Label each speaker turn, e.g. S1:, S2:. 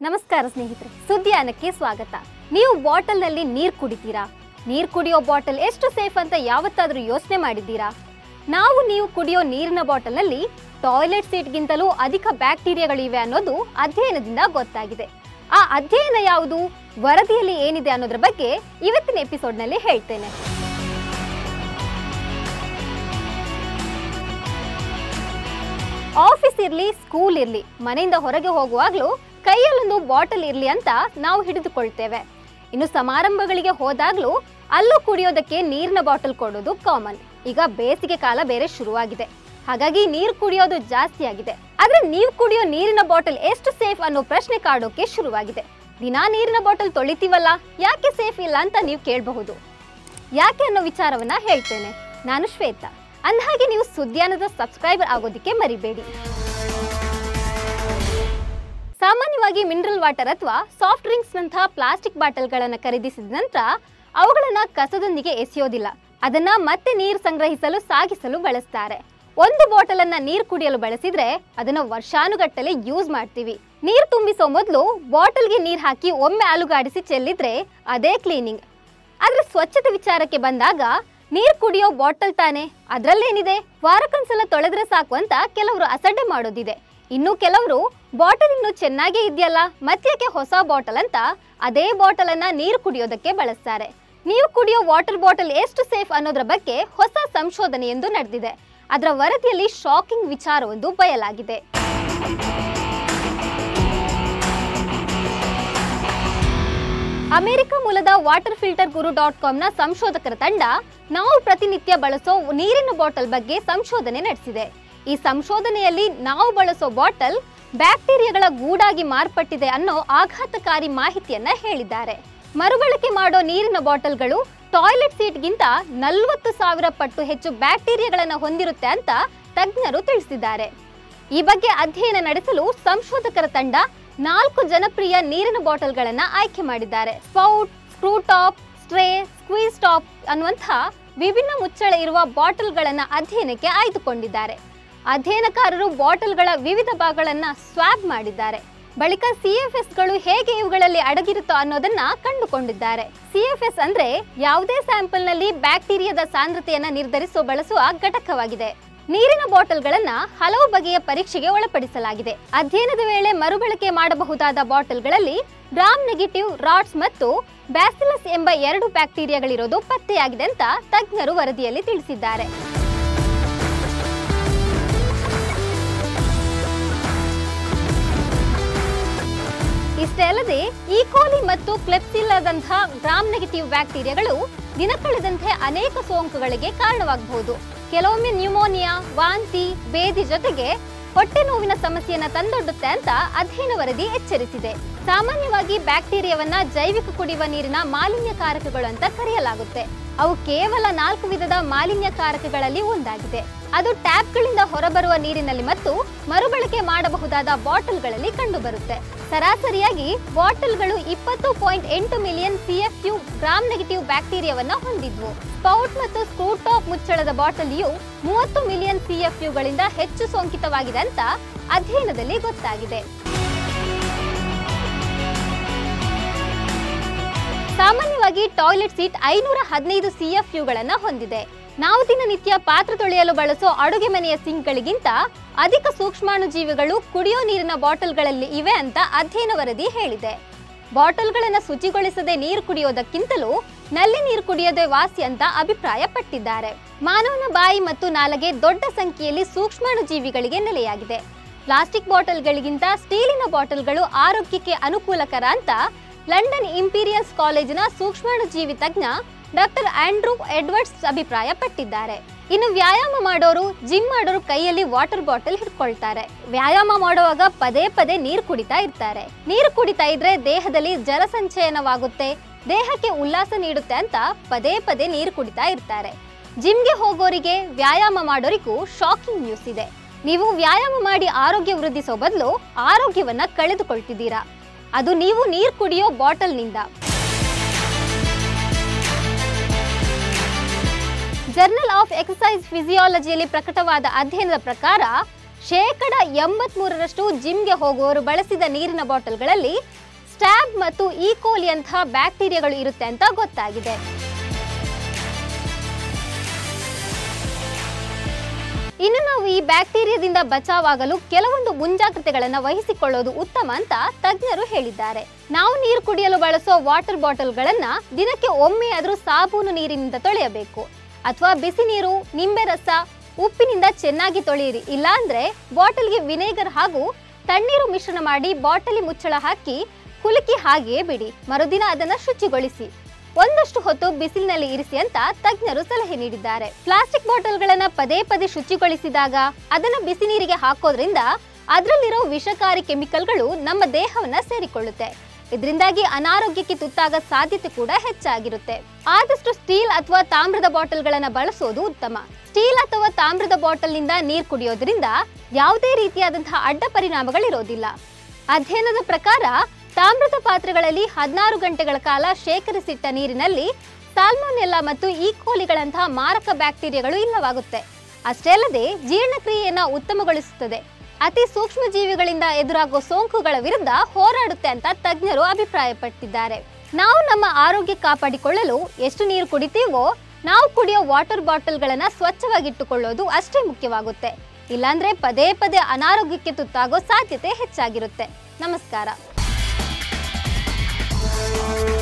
S1: ನಮಸ್ಕಾರ ಸ್ನೇಹಿತರೆ ಸುದ್ದಿಯಾನಕ್ಕೆ ಸ್ವಾಗತ ನೀವು ಬಾಟಲ್ನಲ್ಲಿ ನೀರು ಕುಡಿತೀರಾ ನೀರು ಕುಡಿಯೋ ಬಾಟಲ್ ಎಷ್ಟು ಸೇಫ್ ಅಂತ ಯಾವತ್ತಾದ್ರೂ ಯೋಚನೆ ಮಾಡಿದ್ದೀರಾ ನಾವು ನೀವು ಕುಡಿಯೋ ನೀರಿನ ಬಾಟಲ್ನಲ್ಲಿ ಟಾಯ್ಲೆಟ್ ಸೀಟ್ಗಿಂತಲೂ ಅಧಿಕ ಬ್ಯಾಕ್ಟೀರಿಯಾಗಳಿವೆ ಅನ್ನೋದು ಅಧ್ಯಯನದಿಂದ ಗೊತ್ತಾಗಿದೆ ಆ ಅಧ್ಯಯನ ಯಾವುದು ವರದಿಯಲ್ಲಿ ಏನಿದೆ ಅನ್ನೋದ್ರ ಬಗ್ಗೆ ಇವತ್ತಿನ ಎಪಿಸೋಡ್ನಲ್ಲಿ ಹೇಳ್ತೇನೆ ಆಫೀಸ್ ಇರ್ಲಿ ಸ್ಕೂಲ್ ಇರ್ಲಿ ಮನೆಯಿಂದ ಹೊರಗೆ ಹೋಗುವಾಗ್ಲೂ ಕೈಯಲ್ಲೊಂದು ಬಾಟಲ್ ಇರ್ಲಿ ಅಂತ ನಾವು ಹಿಡಿದುಕೊಳ್ತೇವೆ ಇನ್ನು ಸಮಾರಂಭಗಳಿಗೆ ಹೋದಾಗ್ಲೂ ಅಲ್ಲೂ ಕುಡಿಯೋದಕ್ಕೆ ನೀರಿನ ಬಾಟಲ್ ಕೊಡೋದು ಕಾಮನ್ ಈಗ ಬೇಸಿಗೆ ಕಾಲ ಬೇರೆ ಶುರುವಾಗಿದೆ ಹಾಗಾಗಿ ನೀರು ಕುಡಿಯೋದು ಜಾಸ್ತಿ ಆಗಿದೆ ಆದ್ರೆ ನೀವು ಕುಡಿಯೋ ನೀರಿನ ಬಾಟಲ್ ಎಷ್ಟು ಸೇಫ್ ಅನ್ನೋ ಪ್ರಶ್ನೆ ಕಾಡೋಕೆ ಶುರುವಾಗಿದೆ ದಿನಾ ನೀರಿನ ಬಾಟಲ್ ತೊಳಿತೀವಲ್ಲ ಯಾಕೆ ಸೇಫ್ ಇಲ್ಲ ಅಂತ ನೀವು ಕೇಳಬಹುದು ಯಾಕೆ ಅನ್ನೋ ವಿಚಾರವನ್ನ ಹೇಳ್ತೇನೆ ನಾನು ಶ್ವೇತಾ ಅಂದಹಾಗೆ ನೀವು ಸುದ್ದಿಯಾನದ ಸಬ್ಸ್ಕ್ರೈಬರ್ ಆಗೋದಕ್ಕೆ ಮರಿಬೇಡಿ ಸಾಮಾನ್ಯವಾಗಿ ಮಿನರಲ್ ವಾಟರ್ ಅಥವಾ ಸಾಫ್ಟ್ ಡ್ರಿಂಕ್ಸ್ ನಂತಹ ಪ್ಲಾಸ್ಟಿಕ್ ಬಾಟಲ್ಗಳನ್ನು ಖರೀದಿಸಿದ ನಂತರ ಅವುಗಳನ್ನ ಕಸದೊಂದಿಗೆ ಎಸೆಯೋದಿಲ್ಲ ಅದನ್ನ ಮತ್ತೆ ನೀರು ಸಂಗ್ರಹಿಸಲು ಸಾಗಿಸಲು ಬಳಸ್ತಾರೆ ಒಂದು ಬಾಟಲ್ ಅನ್ನ ನೀರು ಕುಡಿಯಲು ಬಳಸಿದ್ರೆ ಅದನ್ನ ವರ್ಷಾನುಗಟ್ಟಲೆ ಯೂಸ್ ಮಾಡ್ತೀವಿ ನೀರು ತುಂಬಿಸೋ ಮೊದಲು ಬಾಟಲ್ಗೆ ನೀರು ಹಾಕಿ ಒಮ್ಮೆ ಅಲುಗಾಡಿಸಿ ಚೆಲ್ಲಿದ್ರೆ ಅದೇ ಕ್ಲೀನಿಂಗ್ ಆದ್ರೆ ಸ್ವಚ್ಛತೆ ವಿಚಾರಕ್ಕೆ ಬಂದಾಗ ನೀರು ಕುಡಿಯೋ ಬಾಟಲ್ ತಾನೆ ಅದ್ರಲ್ಲೇನಿದೆ ವಾರಕ್ಕೊಂದ್ಸಲ ತೊಳೆದ್ರೆ ಸಾಕು ಅಂತ ಕೆಲವರು ಅಸಡ್ಡೆ ಮಾಡೋದಿದೆ ಇನ್ನು ಕೆಲವರು ಬಾಟಲ್ ಇನ್ನು ಚೆನ್ನಾಗೇ ಇದೆಯಲ್ಲ ಮತ್ತ್ಯಾಕೆ ಹೊಸ ಬಾಟಲ್ ಅಂತ ಅದೇ ಬಾಟಲ್ ಅನ್ನ ನೀರು ಕುಡಿಯೋದಕ್ಕೆ ಬಳಸ್ತಾರೆ ನೀವು ಕುಡಿಯೋ ವಾಟರ್ ಬಾಟಲ್ ಎಷ್ಟು ಸೇಫ್ ಅನ್ನೋದ್ರ ಬಗ್ಗೆ ಹೊಸ ಸಂಶೋಧನೆಯೊಂದು ನಡೆದಿದೆ ಅದರ ವರದಿಯಲ್ಲಿ ಶಾಕಿಂಗ್ ವಿಚಾರವೊಂದು ಬಯಲಾಗಿದೆ ಅಮೆರಿಕ ಮೂಲದ ವಾಟರ್ ಫಿಲ್ಟರ್ ಗುರು ಡಾಟ್ ಕಾಮ್ನ ಸಂಶೋಧಕರ ತಂಡ ನಾವು ಪ್ರತಿನಿತ್ಯ ಬಳಸೋ ನೀರಿನ ಬಾಟಲ್ ಬಗ್ಗೆ ಸಂಶೋಧನೆ ನಡೆಸಿದೆ ಈ ಸಂಶೋಧನೆಯಲ್ಲಿ ನಾವು ಬಳಸೋ ಬಾಟಲ್ ಬ್ಯಾಕ್ಟೀರಿಯಾಗಳ ಗೂಡಾಗಿ ಮಾರ್ಪಟ್ಟಿದೆ ಅನ್ನೋ ಆಘಾತಕಾರಿ ಮಾಹಿತಿಯನ್ನ ಹೇಳಿದ್ದಾರೆ ಮರುಬಳಕೆ ಮಾಡೋ ನೀರಿನ ಬಾಟಲ್ಗಳು ಟಾಯ್ಲೆಟ್ ಸೀಟ್ಗಿಂತ ನಲವತ್ತು ಸಾವಿರ ಪಟ್ಟು ಹೆಚ್ಚು ಬ್ಯಾಕ್ಟೀರಿಯಾಗಳನ್ನು ಹೊಂದಿರುತ್ತೆ ಅಂತ ತಜ್ಞರು ತಿಳಿಸಿದ್ದಾರೆ ಈ ಬಗ್ಗೆ ಅಧ್ಯಯನ ನಡೆಸಲು ಸಂಶೋಧಕರ ತಂಡ ನಾಲ್ಕು ಜನಪ್ರಿಯ ನೀರಿನ ಬಾಟಲ್ಗಳನ್ನ ಆಯ್ಕೆ ಮಾಡಿದ್ದಾರೆ spout screw top straw squeeze top ಅನ್ನುವಂತಹ ವಿಭಿನ್ನ ಮುಚ್ಚಳ ಇರುವ ಬಾಟಲ್ಗಳನ್ನ ಅಧ್ಯಯನಕ್ಕೆ ಆಯ್ದುಕೊಂಡಿದ್ದಾರೆ ಅಧ್ಯಯನಕಾರರು ಬಾಟಲ್ಗಳ ವಿವಿಧ ಭಾಗಗಳನ್ನ ಸ್ವಾಬ್ ಮಾಡಿದ್ದಾರೆ ಬಳಿಕ ಸಿಎಫ್ಎಸ್ ಗಳು ಹೇಗೆ ಇವುಗಳಲ್ಲಿ ಅಡಗಿರುತ್ತೋ ಅನ್ನೋದನ್ನ ಕಂಡುಕೊಂಡಿದ್ದಾರೆ ಸಿಎಫ್ಎಸ್ ಅಂದ್ರೆ ಯಾವುದೇ ಸ್ಯಾಂಪಲ್ ನಲ್ಲಿ ಬ್ಯಾಕ್ಟೀರಿಯಾದ ಸಾಂದ್ರತೆಯನ್ನ ನಿರ್ಧರಿಸೋ ಬಳಸುವ ಘಟಕವಾಗಿದೆ ನೀರಿನ ಬಾಟಲ್ಗಳನ್ನ ಹಲವು ಬಗೆಯ ಪರೀಕ್ಷೆಗೆ ಒಳಪಡಿಸಲಾಗಿದೆ ಅಧ್ಯಯನದ ವೇಳೆ ಮರುಬಳಕೆ ಮಾಡಬಹುದಾದ ಬಾಟಲ್ಗಳಲ್ಲಿ ಗ್ರಾಮ್ ನೆಗೆಟಿವ್ ರಾಟ್ಸ್ ಮತ್ತು ಬ್ಯಾಸಿಲಸ್ ಎಂಬ ಎರಡು ಬ್ಯಾಕ್ಟೀರಿಯಾಗಳಿರೋದು ಪತ್ತೆಯಾಗಿದೆ ಅಂತ ತಜ್ಞರು ವರದಿಯಲ್ಲಿ ತಿಳಿಸಿದ್ದಾರೆ ಇಷ್ಟೇ ಅಲ್ಲದೆ ಈಕೋಲಿ ಮತ್ತು ಕ್ಲೆಪ್ಸಿಲ್ಲದಂತಹ ಗ್ರಾಮ್ ನೆಗೆಟಿವ್ ಬ್ಯಾಕ್ಟೀರಿಯಾಗಳು ದಿನ ಕಳೆದಂತೆ ಅನೇಕ ಸೋಂಕುಗಳಿಗೆ ಕಾರಣವಾಗಬಹುದು ಕೆಲವೊಮ್ಮೆ ನ್ಯೂಮೋನಿಯಾ ವಾಂತಿ ಬೇದಿ ಜೊತೆಗೆ ಹೊಟ್ಟೆ ನೋವಿನ ಸಮಸ್ಯೆಯನ್ನ ತಂದೊಡ್ಡುತ್ತೆ ಅಂತ ಅಧ್ಯಯನ ವರದಿ ಎಚ್ಚರಿಸಿದೆ ಸಾಮಾನ್ಯವಾಗಿ ಬ್ಯಾಕ್ಟೀರಿಯಾವನ್ನ ಜೈವಿಕ ಕುಡಿಯುವ ನೀರಿನ ಮಾಲಿನ್ಯಕಾರಕಗಳು ಅಂತ ಕರೆಯಲಾಗುತ್ತೆ ಅವು ಕೇವಲ ನಾಲ್ಕು ವಿಧದ ಮಾಲಿನ್ಯಕಾರಕಗಳಲ್ಲಿ ಒಂದಾಗಿದೆ ಅದು ಟ್ಯಾಪ್ಗಳಿಂದ ಹೊರಬರುವ ನೀರಿನಲ್ಲಿ ಮತ್ತು ಮರುಬಳಕೆ ಮಾಡಬಹುದಾದ ಬಾಟಲ್ಗಳಲ್ಲಿ ಕಂಡುಬರುತ್ತೆ ಸರಾಸರಿಯಾಗಿ ಬಾಟಲ್ಗಳು ಇಪ್ಪತ್ತು ಪಾಯಿಂಟ್ ಎಂಟು ಮಿಲಿಯನ್ ಸಿಎಫ್ಯು ಗ್ರಾಮ್ ನೆಗೆಟಿವ್ ಬ್ಯಾಕ್ಟೀರಿಯಾವನ್ನ ಹೊಂದಿದ್ವು ಸ್ಪೌಟ್ ಮತ್ತು ಸ್ಕ್ರೂ ಟಾಪ್ ಮುಚ್ಚಳದ ಬಾಟಲಿಯು ಮೂವತ್ತು ಮಿಲಿಯನ್ ಸಿಎಫ್ಯುಗಳಿಂದ ಹೆಚ್ಚು ಸೋಂಕಿತವಾಗಿದೆ ಅಂತ ಅಧ್ಯಯನದಲ್ಲಿ ಗೊತ್ತಾಗಿದೆ ಸಾಮಾನ್ಯವಾಗಿ ಟಾಯ್ಲೆಟ್ ಸೀಟ್ ಐನೂರ ಹದಿನೈದು ಸಿಎಫ್ಯುಗಳನ್ನ ಹೊಂದಿದೆ ನಾವು ದಿನನಿತ್ಯ ಪಾತ್ರೆ ತೊಳೆಯಲು ಬಳಸೋ ಅಡುಗೆ ಮನೆಯ ಸಿಂಕ್ಗಳಿಗಿಂತ ಅಧಿಕ ಸೂಕ್ಷ್ಮಾಣುಜೀವಿಗಳು ಕುಡಿಯೋ ನೀರಿನ ಬಾಟಲ್ಗಳಲ್ಲಿ ಇವೆ ಅಂತ ಅಧ್ಯಯನ ವರದಿ ಹೇಳಿದೆ ಬಾಟಲ್ಗಳನ್ನು ಶುಚಿಗೊಳಿಸದೆ ನೀರು ಕುಡಿಯೋದಕ್ಕಿಂತಲೂ ನಲ್ಲಿ ನೀರು ಕುಡಿಯೋದೇ ವಾಸಿ ಅಂತ ಅಭಿಪ್ರಾಯ ಪಟ್ಟಿದ್ದಾರೆ ಮಾನವನ ಬಾಯಿ ಮತ್ತು ನಾಲಗೆ ದೊಡ್ಡ ಸಂಖ್ಯೆಯಲ್ಲಿ ಸೂಕ್ಷ್ಮಾಣುಜೀವಿಗಳಿಗೆ ನೆಲೆಯಾಗಿದೆ ಪ್ಲಾಸ್ಟಿಕ್ ಬಾಟಲ್ಗಳಿಗಿಂತ ಸ್ಟೀಲಿನ ಬಾಟಲ್ಗಳು ಆರೋಗ್ಯಕ್ಕೆ ಅನುಕೂಲಕರ ಅಂತ ಲಂಡನ್ ಇಂಪೀರಿಯಲ್ಸ್ ಕಾಲೇಜಿನ ಸೂಕ್ಷ್ಮಾಣುಜೀವಿ ತಜ್ಞ ಡಾಕ್ಟರ್ ಆಂಡ್ರೂ ಎಡ್ವರ್ಡ್ಸ್ ಅಭಿಪ್ರಾಯ ಪಟ್ಟಿದ್ದಾರೆ ಇನ್ನು ವ್ಯಾಯಾಮ ಮಾಡೋರು ಜಿಮ್ ಮಾಡೋರು ಕೈಯಲ್ಲಿ ವಾಟರ್ ಬಾಟಲ್ ಹಿಡ್ಕೊಳ್ತಾರೆ ವ್ಯಾಯಾಮ ಮಾಡುವಾಗ ಪದೇ ಪದೇ ನೀರು ಕುಡಿತಾ ಇರ್ತಾರೆ ನೀರು ಕುಡಿತಾ ಇದ್ರೆ ದೇಹದಲ್ಲಿ ಜಲ ಸಂಚಯನವಾಗುತ್ತೆ ದೇಹಕ್ಕೆ ಉಲ್ಲಾಸ ನೀಡುತ್ತೆ ಅಂತ ಪದೇ ಪದೇ ನೀರು ಕುಡಿತಾ ಇರ್ತಾರೆ ಜಿಮ್ಗೆ ಹೋಗೋರಿಗೆ ವ್ಯಾಯಾಮ ಮಾಡೋರಿಗೂ ಶಾಕಿಂಗ್ ನ್ಯೂಸ್ ಇದೆ ನೀವು ವ್ಯಾಯಾಮ ಮಾಡಿ ಆರೋಗ್ಯ ವೃದ್ಧಿಸೋ ಬದಲು ಆರೋಗ್ಯವನ್ನ ಕಳೆದುಕೊಳ್ತಿದ್ದೀರಾ ಅದು ನೀವು ನೀರು ಕುಡಿಯೋ ಬಾಟಲ್ನಿಂದ ಜರ್ನಲ್ ಆಫ್ ಎಕ್ಸಸೈಸ್ ಫಿಸಿಯಾಲಜಿಯಲ್ಲಿ ಪ್ರಕಟವಾದ ಅಧ್ಯಯನದ ಪ್ರಕಾರ ಶೇಕಡ ಎಂಬತ್ಮೂರರಷ್ಟು ಜಿಮ್ಗೆ ಹೋಗುವವರು ಬಳಸಿದ ನೀರಿನ ಬಾಟಲ್ಗಳಲ್ಲಿ ಸ್ಟ್ಯಾಬ್ ಮತ್ತು ಈಕೋಲಿಯಂತಹ ಬ್ಯಾಕ್ಟೀರಿಯಾಗಳು ಇರುತ್ತೆ ಅಂತ ಗೊತ್ತಾಗಿದೆ ಇನ್ನು ನಾವು ಈ ಬ್ಯಾಕ್ಟೀರಿಯಾದಿಂದ ಬಚಾವಾಗಲು ಕೆಲವೊಂದು ಮುಂಜಾಗ್ರತೆಗಳನ್ನು ವಹಿಸಿಕೊಳ್ಳೋದು ಉತ್ತಮ ಅಂತ ತಜ್ಞರು ಹೇಳಿದ್ದಾರೆ ನಾವು ನೀರು ಕುಡಿಯಲು ಬಳಸೋ ವಾಟರ್ ಬಾಟಲ್ಗಳನ್ನ ದಿನಕ್ಕೆ ಒಮ್ಮೆ ಆದರೂ ಸಾಬೂನು ನೀರಿನಿಂದ ತೊಳೆಯಬೇಕು ಅಥವಾ ಬಿಸಿ ನೀರು ನಿಂಬೆ ರಸ ಉಪ್ಪಿನಿಂದ ಚೆನ್ನಾಗಿ ತೊಳೆಯಿರಿ ಇಲ್ಲಾಂದ್ರೆ ಬಾಟಲ್ಗೆ ವಿನೇಗರ್ ಹಾಗೂ ತಣ್ಣೀರು ಮಿಶ್ರಣ ಮಾಡಿ ಬಾಟಲಿ ಮುಚ್ಚಳ ಹಾಕಿ ಕುಲುಕಿ ಹಾಗೆಯೇ ಬಿಡಿ ಮರುದಿನ ಅದನ್ನ ಶುಚಿಗೊಳಿಸಿ ಒಂದಷ್ಟು ಹೊತ್ತು ಬಿಸಿಲಿನಲ್ಲಿ ಇರಿಸಿ ಅಂತ ತಜ್ಞರು ಸಲಹೆ ನೀಡಿದ್ದಾರೆ ಪ್ಲಾಸ್ಟಿಕ್ ಬಾಟಲ್ಗಳನ್ನ ಪದೇ ಪದೇ ಶುಚಿಗೊಳಿಸಿದಾಗ ಅದನ್ನ ಬಿಸಿ ನೀರಿಗೆ ಹಾಕೋದ್ರಿಂದ ಅದರಲ್ಲಿರೋ ವಿಷಕಾರಿ ಕೆಮಿಕಲ್ಗಳು ನಮ್ಮ ದೇಹವನ್ನ ಸೇರಿಕೊಳ್ಳುತ್ತೆ ಇದರಿಂದಾಗಿ ಅನಾರೋಗ್ಯಕ್ಕೆ ತುತ್ತಾಗ ಸಾಧ್ಯತೆ ಕೂಡ ಹೆಚ್ಚಾಗಿರುತ್ತೆ ಆದಷ್ಟು ಸ್ಟೀಲ್ ಅಥವಾ ತಾಮ್ರದ ಬಾಟಲ್ಗಳನ್ನ ಬಳಸೋದು ಉತ್ತಮ ಸ್ಟೀಲ್ ಅಥವಾ ತಾಮ್ರದ ಬಾಟಲ್ನಿಂದ ನೀರು ಕುಡಿಯೋದ್ರಿಂದ ಯಾವುದೇ ರೀತಿಯಾದಂತಹ ಅಡ್ಡ ಪರಿಣಾಮಗಳಿರೋದಿಲ್ಲ ಅಧ್ಯಯನದ ಪ್ರಕಾರ ತಾಮ್ರದ ಪಾತ್ರೆಗಳಲ್ಲಿ ಹದಿನಾರು ಗಂಟೆಗಳ ಕಾಲ ಶೇಖರಿಸಿಟ್ಟ ನೀರಿನಲ್ಲಿ ಸಾಲ್ಮೋನೆಲ್ಲಾ ಮತ್ತು ಈಕೋಲಿಗಳಂತಹ ಮಾರಕ ಬ್ಯಾಕ್ಟೀರಿಯಾಗಳು ಇಲ್ಲವಾಗುತ್ತೆ ಅಷ್ಟೇ ಅಲ್ಲದೆ ಜೀರ್ಣಕ್ರಿಯೆಯನ್ನ ಉತ್ತಮಗೊಳಿಸುತ್ತದೆ ಅತಿ ಸೂಕ್ಷ್ಮ ಜೀವಿಗಳಿಂದ ಎದುರಾಗೋ ಸೋಂಕುಗಳ ವಿರುದ್ಧ ಹೋರಾಡುತ್ತೆ ಅಂತ ತಜ್ಞರು ಅಭಿಪ್ರಾಯಪಟ್ಟಿದ್ದಾರೆ ನಾವು ನಮ್ಮ ಆರೋಗ್ಯ ಕಾಪಾಡಿಕೊಳ್ಳಲು ಎಷ್ಟು ನೀರು ಕುಡಿತೀವೋ ನಾವು ಕುಡಿಯೋ ವಾಟರ್ ಬಾಟಲ್ಗಳನ್ನ ಸ್ವಚ್ಛವಾಗಿಟ್ಟುಕೊಳ್ಳೋದು ಅಷ್ಟೇ ಮುಖ್ಯವಾಗುತ್ತೆ ಇಲ್ಲಾಂದ್ರೆ ಪದೇ ಪದೇ ಅನಾರೋಗ್ಯಕ್ಕೆ ತುತ್ತಾಗೋ ಸಾಧ್ಯತೆ ಹೆಚ್ಚಾಗಿರುತ್ತೆ ನಮಸ್ಕಾರ